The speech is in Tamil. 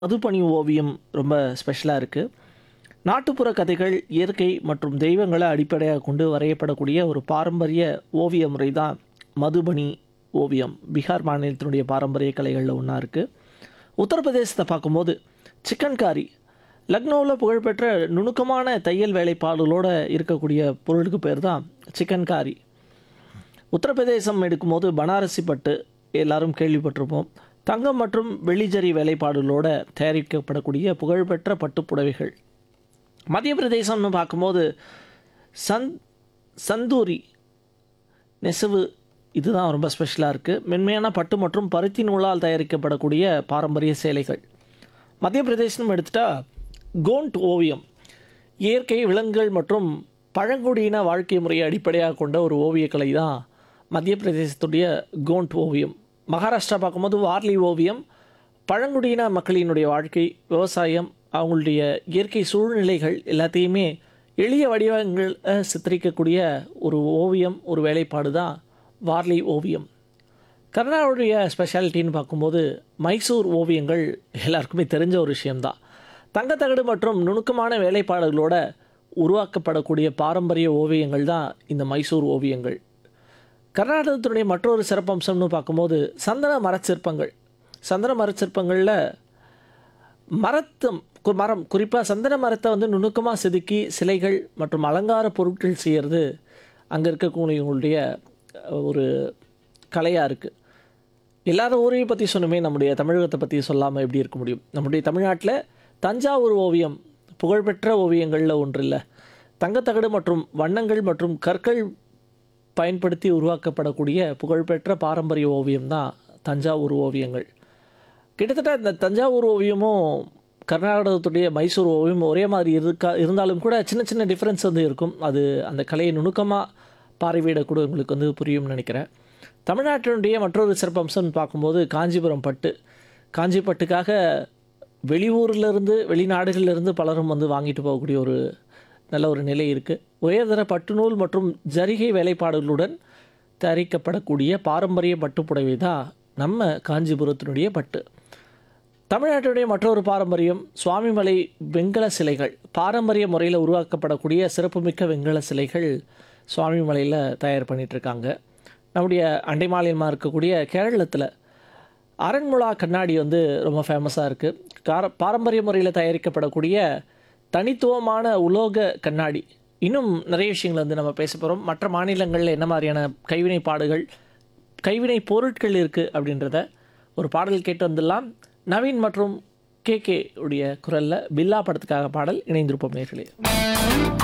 மதுபனி ஓவியம் ரொம்ப ஸ்பெஷலாக இருக்குது நாட்டுப்புற கதைகள் இயற்கை மற்றும் தெய்வங்களை அடிப்படையாக கொண்டு வரையப்படக்கூடிய ஒரு பாரம்பரிய ஓவிய முறை தான் மதுபனி ஓவியம் பீகார் மாநிலத்தினுடைய பாரம்பரிய கலைகளில் ஒன்றா இருக்குது உத்தரப்பிரதேசத்தை பார்க்கும்போது சிக்கன்காரி லக்னோவில் புகழ்பெற்ற நுணுக்கமான தையல் வேலைப்பாடுகளோடு இருக்கக்கூடிய பொருளுக்கு பேர் தான் சிக்கன்காரி உத்தரப்பிரதேசம் எடுக்கும்போது பனாரசி பட்டு எல்லாரும் கேள்விப்பட்டிருப்போம் தங்கம் மற்றும் வெள்ளிஜரி வேலைப்பாடுகளோட தயாரிக்கப்படக்கூடிய புகழ்பெற்ற பட்டுப் புடவைகள் மத்திய பிரதேசம்னு பார்க்கும்போது சந் சந்தூரி நெசவு இதுதான் ரொம்ப ஸ்பெஷலாக இருக்குது மென்மையான பட்டு மற்றும் பருத்தி நூலால் தயாரிக்கப்படக்கூடிய பாரம்பரிய சேலைகள் மத்திய பிரதேசம் எடுத்துட்டா கோண்ட் ஓவியம் இயற்கை விலங்குகள் மற்றும் பழங்குடியின வாழ்க்கை முறையை அடிப்படையாக கொண்ட ஒரு ஓவியக்கலை தான் மத்திய பிரதேசத்துடைய கோண்ட் ஓவியம் மகாராஷ்டிரா பார்க்கும்போது வார்லி ஓவியம் பழங்குடியின மக்களினுடைய வாழ்க்கை விவசாயம் அவங்களுடைய இயற்கை சூழ்நிலைகள் எல்லாத்தையுமே எளிய வடிவங்கள் சித்தரிக்கக்கூடிய ஒரு ஓவியம் ஒரு வேலைப்பாடு தான் வார்லி ஓவியம் கர்நாடகாவுடைய ஸ்பெஷாலிட்டின்னு பார்க்கும்போது மைசூர் ஓவியங்கள் எல்லாருக்குமே தெரிஞ்ச ஒரு விஷயம்தான் தங்கத்தகடு மற்றும் நுணுக்கமான வேலைப்பாடுகளோட உருவாக்கப்படக்கூடிய பாரம்பரிய ஓவியங்கள் தான் இந்த மைசூர் ஓவியங்கள் கர்நாடகத்தினுடைய மற்றொரு சிறப்பம்சம்னு பார்க்கும்போது சந்தன மரச்சிற்பங்கள் சந்தன மரச்சிற்பங்களில் மரத்தம் கு- மரம் குறிப்பாக சந்தன மரத்தை வந்து நுணுக்கமாக செதுக்கி சிலைகள் மற்றும் அலங்கார பொருட்கள் செய்கிறது அங்கே இருக்கக்கூடியவங்களுடைய அஹ், ஒரு கலையாக இருக்குது எல்லார ஊரையும் பற்றி சொன்னமே நம்முடைய தமிழகத்தை பற்றி சொல்லாமல் எப்படி இருக்க முடியும் நம்முடைய தமிழ்நாட்டில் தஞ்சாவூர் ஓவியம் புகழ்பெற்ற ஓவியங்களில் ஒன்று இல்லை தங்கத்தகடு மற்றும் வண்ணங்கள் மற்றும் கற்கள் பயன்படுத்தி உருவாக்கப்படக்கூடிய புகழ்பெற்ற பாரம்பரிய ஓவியம் தான் தஞ்சாவூர் ஓவியங்கள் கிட்டத்தட்ட இந்த தஞ்சாவூர் ஓவியமும் கர்நாடகத்துடைய மைசூர் ஓவியம் ஒரே மாதிரி இருக்கா இருந்தாலும் கூட சின்ன சின்ன டிஃப்ரென்ஸ் வந்து இருக்கும் அது அந்த கலையை நுணுக்கமாக பார்வையிடக்கூட உங்களுக்கு வந்து புரியும்னு நினைக்கிறேன் தமிழ்நாட்டினுடைய மற்றொரு சிறப்பம்சம்னு பார்க்கும்போது காஞ்சிபுரம் பட்டு காஞ்சி பட்டுக்காக வெளியூர்லேருந்து வெளிநாடுகள்லேருந்து பலரும் வந்து வாங்கிட்டு போகக்கூடிய ஒரு நல்ல ஒரு நிலை இருக்குது உயர்தர பட்டு நூல் மற்றும் ஜரிகை வேலைப்பாடுகளுடன் தயாரிக்கப்படக்கூடிய பாரம்பரிய பட்டுப்புடவை தான் நம்ம காஞ்சிபுரத்தினுடைய பட்டு தமிழ்நாட்டுடைய மற்றொரு பாரம்பரியம் சுவாமிமலை வெண்கல சிலைகள் பாரம்பரிய முறையில் உருவாக்கப்படக்கூடிய சிறப்புமிக்க வெண்கல சிலைகள் சுவாமிமலையில் தயார் பண்ணிட்டு இருக்காங்க நம்முடைய அண்டை மாநிலமாக இருக்கக்கூடிய கேரளத்தில் அரண்முளா கண்ணாடி வந்து ரொம்ப ஃபேமஸாக இருக்குது கார பாரம்பரிய முறையில் தயாரிக்கப்படக்கூடிய தனித்துவமான உலோக கண்ணாடி இன்னும் நிறைய விஷயங்கள் வந்து நம்ம பேச போகிறோம் மற்ற மாநிலங்களில் என்ன மாதிரியான கைவினை பாடுகள் கைவினை பொருட்கள் இருக்குது அப்படின்றத ஒரு பாடல் கேட்டு வந்துடலாம் நவீன் மற்றும் கே கே உடைய குரலில் பில்லா படத்துக்காக பாடல் இணைந்திருப்போம் நேர்களே